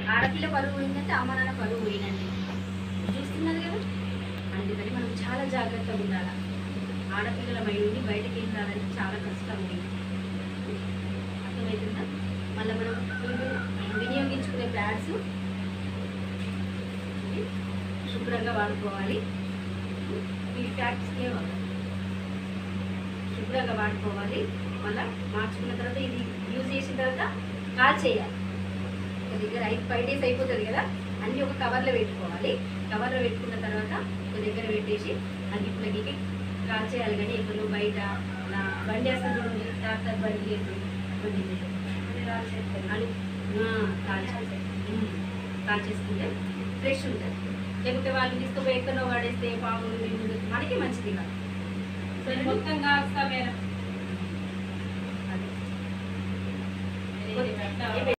ఆడపిల్ల పరువు పోయిందంటే అమ్మ నాన్న పరువు పోయినండి చూస్తున్నారు కదా అందుకని మనం చాలా జాగ్రత్తగా ఉండాలి ఆడపిల్లల మైండ్ని బయటకి వెళ్ళాలంటే చాలా కష్టం ఉంది అర్థమవుతుందా మళ్ళీ మనం విని- వినియోగించుకునే ప్యాడ్స్ శుభ్రంగా వాడుకోవాలి ఈ ప్యాడ్స్ ఏమవుతుంది శుభ్రంగా వాడుకోవాలి మళ్ళీ మార్చుకున్న తర్వాత ఇది యూజ్ చేసిన తర్వాత కాల్ చేయాలి ఒక దగ్గర ఐదు ఫైవ్ డేస్ అయిపోతుంది కదా అన్నీ ఒక కవర్లో పెట్టుకోవాలి కవర్లో పెట్టుకున్న తర్వాత ఒక దగ్గర పెట్టేసి అగ్గి ప్లగ్గికి కాల్ చేయాలి కానీ ఎప్పుడు బయట అలా బండి వేస్తుంది చూడండి ట్రాక్టర్ బండి లేదు బండి లేదు. అని ఆ, కాల్ చేయాలి. ఉమ్, కాల్ చేసుకుంటే ఫ్రెష్ ఉంటుంది లేకపోతే వాళ్ళు తీసుకుపోయి ఎక్కడో పడేస్తే పాములు నిన్ను మనకి మంచిది కాదు సరే మొత్తం కాస్తా మేడం అది ఇది పెట్టాలి.